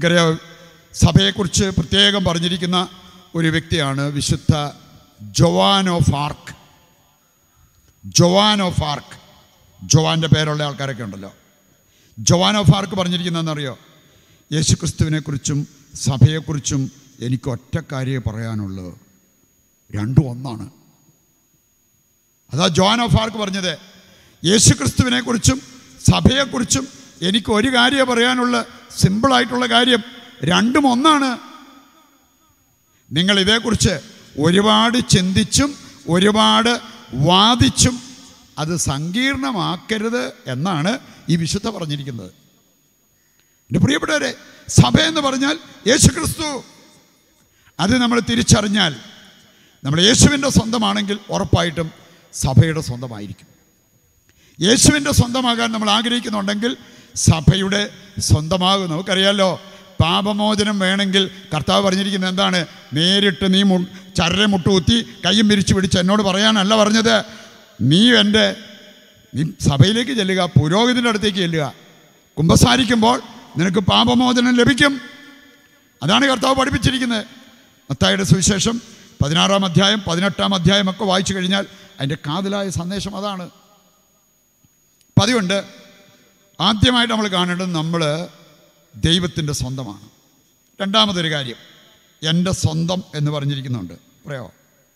നിങ്ങൾക്കറിയാം സഭയെക്കുറിച്ച് പ്രത്യേകം പറഞ്ഞിരിക്കുന്ന ഒരു വ്യക്തിയാണ് വിശുദ്ധ Joan of Arc Joan of Arc ജോവാൻ്റെ പേരുള്ള ആൾക്കാരൊക്കെ ഉണ്ടല്ലോ ജോവാൻ ഓഫ് ആർക്ക് പറഞ്ഞിരിക്കുന്നതെന്നറിയോ യേശുക്രിസ്തുവിനെക്കുറിച്ചും സഭയെക്കുറിച്ചും എനിക്ക് ഒറ്റ കാര്യമേ പറയാനുള്ളൂ രണ്ടും ഒന്നാണ് അതാ ജോൻ ഓഫ് ആർക്ക് പറഞ്ഞത് യേശുക്രിസ്തുവിനെക്കുറിച്ചും സഭയെക്കുറിച്ചും എനിക്ക് ഒരു കാര്യമേ പറയാനുള്ള സിമ്പിളായിട്ടുള്ള കാര്യം രണ്ടും ഒന്നാണ് നിങ്ങൾ ഇതേക്കുറിച്ച് ഒരുപാട് ചിന്തിച്ചും ഒരുപാട് വാദിച്ചും അത് സങ്കീർണമാക്കരുത് എന്നാണ് ഈ വിശുദ്ധ പറഞ്ഞിരിക്കുന്നത് എൻ്റെ പ്രിയപ്പെട്ടവരെ സഭ എന്ന് പറഞ്ഞാൽ യേശുക്രിസ്തു അത് നമ്മൾ തിരിച്ചറിഞ്ഞാൽ നമ്മൾ യേശുവിൻ്റെ സ്വന്തമാണെങ്കിൽ ഉറപ്പായിട്ടും സഭയുടെ സ്വന്തമായിരിക്കും യേശുവിൻ്റെ സ്വന്തമാകാൻ നമ്മൾ ആഗ്രഹിക്കുന്നുണ്ടെങ്കിൽ സഭയുടെ സ്വന്തമാകും നമുക്കറിയാലോ പാപമോചനം വേണമെങ്കിൽ കർത്താവ് പറഞ്ഞിരിക്കുന്നത് എന്താണ് നേരിട്ട് നീ മു ചരരെ മുട്ടുകുത്തി കയ്യും പിരിച്ചു പിടിച്ച് എന്നോട് പറയാനല്ല പറഞ്ഞത് നീ എൻ്റെ നീ സഭയിലേക്ക് ചെല്ലുക പുരോഹിതൻ്റെ അടുത്തേക്ക് ചെല്ലുക കുമ്പസാരിക്കുമ്പോൾ നിനക്ക് പാപമോചനം ലഭിക്കും അതാണ് കർത്താവ് പഠിപ്പിച്ചിരിക്കുന്നത് മത്തായുടെ സുവിശേഷം പതിനാറാം അധ്യായം പതിനെട്ടാം അധ്യായം ഒക്കെ വായിച്ചു കഴിഞ്ഞാൽ അതിൻ്റെ കാതലായ സന്ദേശം അതാണ് അപ്പം അതുകൊണ്ട് ആദ്യമായിട്ട് നമ്മൾ കാണേണ്ടത് നമ്മൾ ദൈവത്തിൻ്റെ സ്വന്തമാണ് രണ്ടാമതൊരു കാര്യം എൻ്റെ സ്വന്തം എന്ന് പറഞ്ഞിരിക്കുന്നുണ്ട് പറയാമോ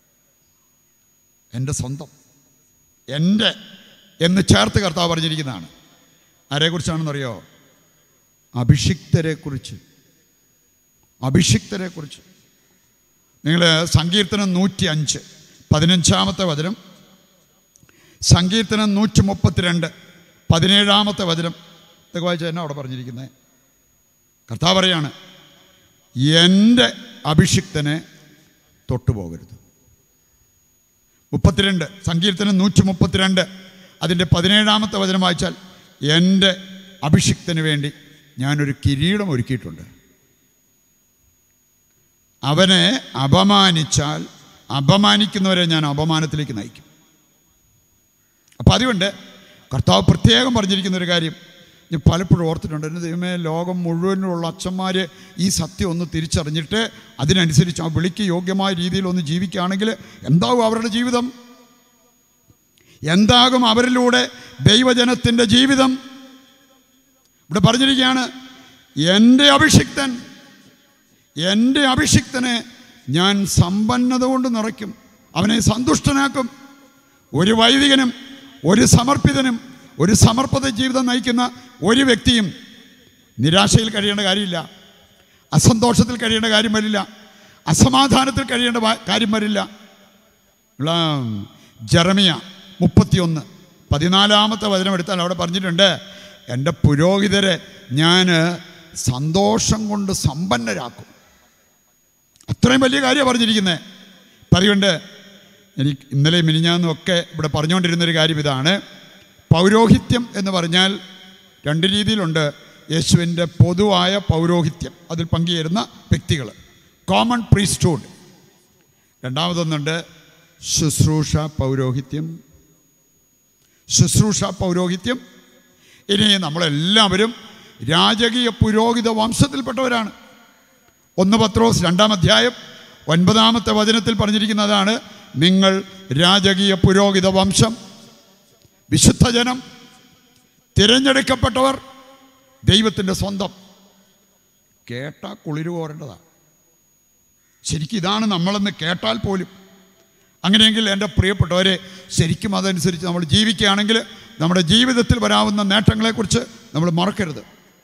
എൻ്റെ സ്വന്തം എൻ്റെ എന്ന് ചേർത്ത് കർത്താവ് പറഞ്ഞിരിക്കുന്നതാണ് ആരെക്കുറിച്ചാണെന്നറിയോ അഭിഷിക്തരെക്കുറിച്ച് അഭിഷിക്തരെക്കുറിച്ച് നിങ്ങൾ സങ്കീർത്തനം നൂറ്റി അഞ്ച് പതിനഞ്ചാമത്തെ വചനം സങ്കീർത്തനം നൂറ്റി മുപ്പത്തിരണ്ട് പതിനേഴാമത്തെ വചനം ഇതൊക്കെ വായിച്ചാൽ എന്നാ അവിടെ പറഞ്ഞിരിക്കുന്നത് കർത്താവ് പറയാണ് എൻ്റെ അഭിഷിക്തനെ തൊട്ടുപോകരുത് മുപ്പത്തിരണ്ട് സങ്കീർത്തനം നൂറ്റി മുപ്പത്തിരണ്ട് അതിൻ്റെ പതിനേഴാമത്തെ വചനം വായിച്ചാൽ എൻ്റെ അഭിഷിക്തന് വേണ്ടി ഞാനൊരു കിരീടം ഒരുക്കിയിട്ടുണ്ട് അവനെ അപമാനിച്ചാൽ അപമാനിക്കുന്നവരെ ഞാൻ അപമാനത്തിലേക്ക് നയിക്കും അപ്പം അതുകൊണ്ട് കർത്താവ് പ്രത്യേകം പറഞ്ഞിരിക്കുന്ന ഒരു കാര്യം ഞാൻ പലപ്പോഴും ഓർത്തിട്ടുണ്ട് എൻ്റെ ദൈവമേ ലോകം മുഴുവനുള്ള അച്ഛന്മാർ ഈ സത്യം ഒന്ന് തിരിച്ചറിഞ്ഞിട്ട് അതിനനുസരിച്ച് ആ വിളിക്ക് യോഗ്യമായ രീതിയിൽ ഒന്ന് ജീവിക്കുകയാണെങ്കിൽ എന്താകും അവരുടെ ജീവിതം എന്താകും അവരിലൂടെ ദൈവജനത്തിൻ്റെ ജീവിതം ഇവിടെ പറഞ്ഞിരിക്കുകയാണ് എൻ്റെ അഭിഷിക്തൻ എൻ്റെ അഭിഷിക്തനെ ഞാൻ സമ്പന്നത കൊണ്ട് നിറയ്ക്കും അവനെ സന്തുഷ്ടനാക്കും ഒരു വൈദികനും ഒരു സമർപ്പിതനും ഒരു സമർപ്പിത ജീവിതം നയിക്കുന്ന ഒരു വ്യക്തിയും നിരാശയിൽ കഴിയേണ്ട കാര്യമില്ല അസന്തോഷത്തിൽ കഴിയേണ്ട കാര്യം വരില്ല അസമാധാനത്തിൽ കഴിയേണ്ട വാ- കാര്യം വരില്ല ഉള്ള ജെറമിയ മുപ്പത്തിയൊന്ന് പതിനാലാമത്തെ വചനം എടുത്താൽ അവിടെ പറഞ്ഞിട്ടുണ്ട് എൻ്റെ പുരോഹിതരെ ഞാൻ സന്തോഷം കൊണ്ട് സമ്പന്നരാക്കും അത്രയും വലിയ കാര്യമാണ് പറഞ്ഞിരിക്കുന്നത് അപ്പം അതുകൊണ്ട് എനിക്ക് ഇന്നലെ മിനിഞ്ഞാന്നും ഒക്കെ ഇവിടെ പറഞ്ഞുകൊണ്ടിരുന്നൊരു കാര്യം ഇതാണ് പൗരോഹിത്യം എന്ന് പറഞ്ഞാൽ രണ്ട് രീതിയിലുണ്ട് യേശുവിൻ്റെ പൊതുവായ പൗരോഹിത്യം അതിൽ പങ്കുചേരുന്ന വ്യക്തികൾ കോമൺ പ്രീസ്റ്റ്ഹുഡ് രണ്ടാമതൊന്നുണ്ട് ശുശ്രൂഷ പൗരോഹിത്യം ശുശ്രൂഷ പൗരോഹിത്യം ഇനി നമ്മളെല്ലാവരും രാജകീയ പുരോഹിത വംശത്തിൽപ്പെട്ടവരാണ് ഒന്ന് പത്രോസ് രണ്ടാം അധ്യായം ഒൻപതാമത്തെ വചനത്തിൽ പറഞ്ഞിരിക്കുന്നതാണ് നിങ്ങൾ രാജകീയ പുരോഹിത വംശം വിശുദ്ധജനം തിരഞ്ഞെടുക്കപ്പെട്ടവർ ദൈവത്തിൻ്റെ സ്വന്തം കേട്ടാൽ കുളിരു കോരേണ്ടതാണ് ശരിക്കും ഇതാണ് നമ്മളെന്ന് കേട്ടാൽ പോലും അങ്ങനെയെങ്കിൽ എൻ്റെ പ്രിയപ്പെട്ടവരെ ശരിക്കും അതനുസരിച്ച് നമ്മൾ ജീവിക്കുകയാണെങ്കിൽ നമ്മുടെ ജീവിതത്തിൽ വരാവുന്ന നേട്ടങ്ങളെക്കുറിച്ച് നമ്മൾ മറക്കരുത്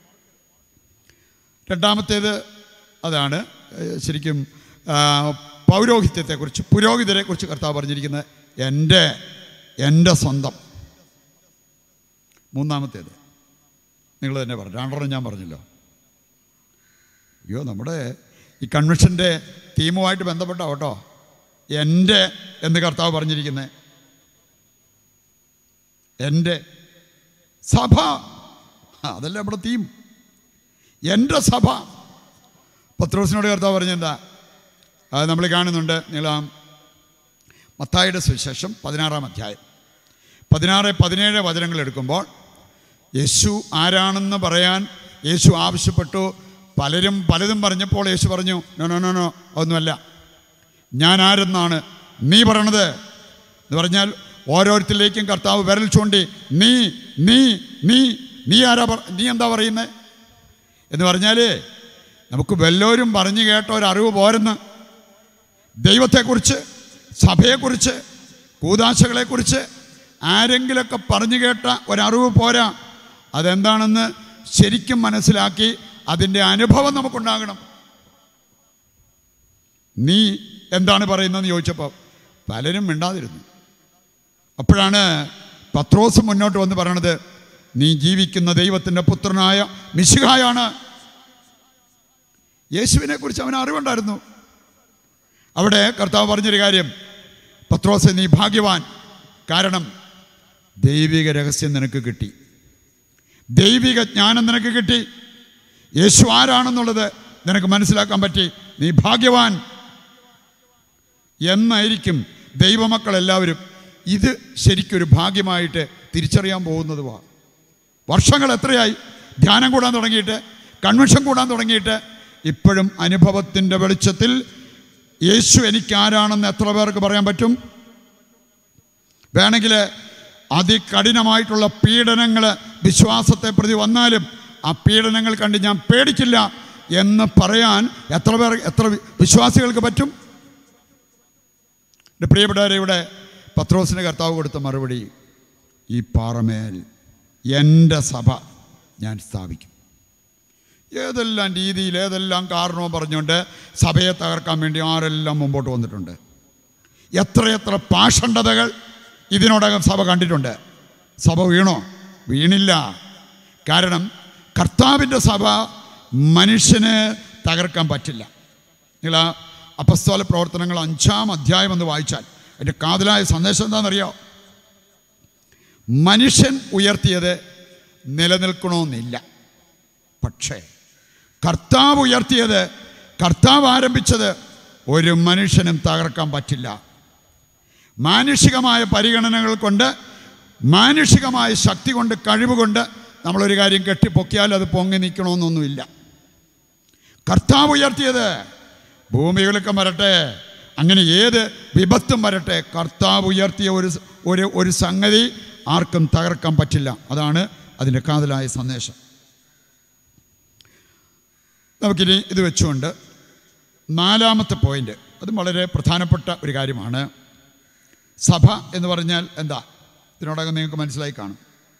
രണ്ടാമത്തേത് അതാണ് ഏഹ്, ശരിക്കും ആ, പൗരോഹിത്യത്തെക്കുറിച്ച് പുരോഹിതരെക്കുറിച്ച് കർത്താവ് പറഞ്ഞിരിക്കുന്നത് എൻ്റെ എൻ്റെ സ്വന്തം മൂന്നാമത്തേത് നിങ്ങൾ തന്നെ പറഞ്ഞു രണ്ടെണ്ണം ഞാൻ പറഞ്ഞല്ലോ അയ്യോ നമ്മുടെ ഈ കൺവെൻഷൻ്റെ തീമുമായിട്ട് ബന്ധപ്പെട്ട കേട്ടോ എൻ്റെ എന്ന് കർത്താവ് പറഞ്ഞിരിക്കുന്നത് എൻ്റെ സഭ ആ, അതല്ലേ നമ്മുടെ തീം എൻ്റെ സഭ പത്രോസിനോട് കർത്താവ് പറഞ്ഞെന്താ അത് നമ്മൾ കാണുന്നുണ്ട് നിങ്ങൾ ആ മത്തായിയുടെ സുവിശേഷം പതിനാറാം അധ്യായം പതിനാറ് പതിനേഴ് വചനങ്ങൾ എടുക്കുമ്പോൾ യേശു ആരാണെന്ന് പറയാൻ യേശു ആവശ്യപ്പെട്ടു പലരും പലതും പറഞ്ഞപ്പോൾ യേശു പറഞ്ഞു നോ നോ നോ നോ ഒന്നുമല്ല ഞാൻ ആരെന്നാണ് നീ പറയണത് എന്ന് പറഞ്ഞാൽ ഓരോരുത്തരിലേക്കും കർത്താവ് വിരൽ ചൂണ്ടി നീ നീ നീ നീ ആരാ പറ നീ എന്താ പറയുന്നത് എന്ന് പറഞ്ഞാൽ നമുക്ക് വല്ലവരും പറഞ്ഞു കേട്ട ഒരു അറിവ് പോരെന്ന് ദൈവത്തെക്കുറിച്ച് സഭയെക്കുറിച്ച് കൂതാശകളെക്കുറിച്ച് ആരെങ്കിലൊക്കെ പറഞ്ഞു കേട്ട ഒരറിവ് പോരാ അതെന്താണെന്ന് ശരിക്കും മനസ്സിലാക്കി അതിൻ്റെ അനുഭവം നമുക്കുണ്ടാകണം നീ എന്താണ് പറയുന്നതെന്ന് ചോദിച്ചപ്പോൾ പലരും മിണ്ടാതിരുന്നു അപ്പോഴാണ് പത്രോസ് മുന്നോട്ട് വന്ന് പറയണത് നീ ജീവിക്കുന്ന ദൈവത്തിൻ്റെ പുത്രനായ മിശിഹായാണ് യേശുവിനെ കുറിച്ച് അവന് അറിവുണ്ടായിരുന്നു അവിടെ കർത്താവ് പറഞ്ഞൊരു കാര്യം പത്രോസ് നീ ഭാഗ്യവാൻ കാരണം ദൈവിക രഹസ്യം നിനക്ക് കിട്ടി ദൈവിക ജ്ഞാനം നിനക്ക് കിട്ടി യേശു ആരാണെന്നുള്ളത് നിനക്ക് മനസ്സിലാക്കാൻ പറ്റി നീ ഭാഗ്യവാൻ എന്നായിരിക്കും ദൈവമക്കളെല്ലാവരും ഇത് ശരിക്കൊരു ഭാഗ്യമായിട്ട് തിരിച്ചറിയാൻ പോകുന്നതുവാ വർഷങ്ങൾ എത്രയായി ധ്യാനം കൂടാൻ തുടങ്ങിയിട്ട് കൺവെൻഷൻ കൂടാൻ തുടങ്ങിയിട്ട് ഇപ്പോഴും അനുഭവത്തിൻ്റെ വെളിച്ചത്തിൽ യേശു എനിക്ക് ആരാണെന്ന് എത്ര പേർക്ക് പറയാൻ പറ്റും വേണമെങ്കിൽ അതികഠിനമായിട്ടുള്ള പീഡനങ്ങൾ വിശ്വാസത്തെ പ്രതി വന്നാലും ആ പീഡനങ്ങൾ കണ്ട് ഞാൻ പേടിക്കില്ല എന്ന് പറയാൻ എത്ര പേർ എത്ര വി- വിശ്വാസികൾക്ക് പറ്റും എൻ്റെ പ്രിയപ്പെട്ടവരെ ഇവിടെ പത്രോസിന് കർത്താവ് കൊടുത്ത മറുപടി ഈ പാറമേൽ എൻ്റെ സഭ ഞാൻ സ്ഥാപിക്കും ഏതെല്ലാം രീതിയിൽ ഏതെല്ലാം കാരണവും പറഞ്ഞുകൊണ്ട് സഭയെ തകർക്കാൻ വേണ്ടി ആരെല്ലാം മുമ്പോട്ട് വന്നിട്ടുണ്ട് എത്രയെത്ര പാഷണ്ഡതകൾ ഇതിനോടകം സഭ കണ്ടിട്ടുണ്ട് സഭ വീണോ വീണില്ല കാരണം കർത്താവിൻ്റെ സഭ മനുഷ്യന് തകർക്കാൻ പറ്റില്ല നിങ്ങൾ ആ അപസ്തോല പ്രവർത്തനങ്ങൾ അഞ്ചാം അധ്യായം എന്ന് വായിച്ചാൽ എൻ്റെ കാതലായ സന്ദേശം എന്താണെന്നറിയോ മനുഷ്യൻ ഉയർത്തിയത് നിലനിൽക്കണമെന്നില്ല പക്ഷേ കർത്താവ് ഉയർത്തിയത് കർത്താവ് ആരംഭിച്ചത് ഒരു മനുഷ്യനും തകർക്കാൻ പറ്റില്ല മാനുഷികമായ പരിഗണനകൾ കൊണ്ട് മാനുഷികമായ ശക്തി കൊണ്ട് കഴിവ് കൊണ്ട് നമ്മളൊരു കാര്യം കെട്ടിപ്പൊക്കിയാൽ അത് പൊങ്ങി നിൽക്കണമെന്നൊന്നുമില്ല കർത്താവ് ഉയർത്തിയത് ഭൂമികളൊക്കെ വരട്ടെ അങ്ങനെ ഏത് വിപത്തും വരട്ടെ കർത്താവ് ഉയർത്തിയ ഒരു സ- ഒരു ഒരു സംഗതി ആർക്കും തകർക്കാൻ പറ്റില്ല അതാണ് അതിൻ്റെ കാതലായ സന്ദേശം നമുക്കിനി ഇത് വെച്ചുകൊണ്ട് നാലാമത്തെ പോയിന്റ് അതും വളരെ പ്രധാനപ്പെട്ട ഒരു കാര്യമാണ് സഭ എന്ന് പറഞ്ഞാൽ എന്താ ഇതിനോടകം നിങ്ങൾക്ക് മനസ്സിലായി കാണും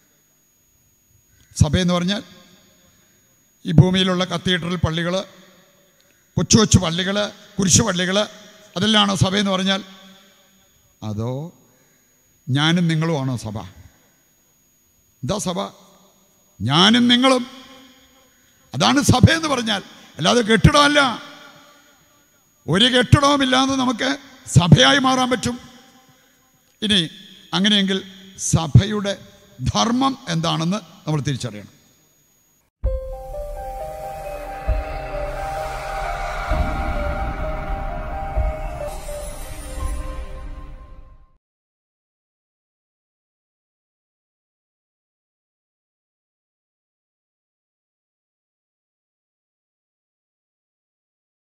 സഭ എന്ന് പറഞ്ഞാൽ ഈ ഭൂമിയിലുള്ള കത്തീഡ്രൽ പള്ളികൾ കൊച്ചു കൊച്ചു പള്ളികൾ കുരിശു പള്ളികൾ അതെല്ലാമാണോ സഭ എന്ന് പറഞ്ഞാൽ അതോ ഞാനും നിങ്ങളുമാണോ സഭ എന്താ സഭ ഞാനും നിങ്ങളും അതാണ് സഭ എന്ന് പറഞ്ഞാൽ അല്ലാതെ കെട്ടിടമല്ല ഒരു കെട്ടിടവുമില്ലാതെ നമുക്ക് സഭയായി മാറാൻ പറ്റും ഇനി അങ്ങനെയെങ്കിൽ സഭയുടെ ധർമ്മം എന്താണെന്ന് നമ്മൾ തിരിച്ചറിയണം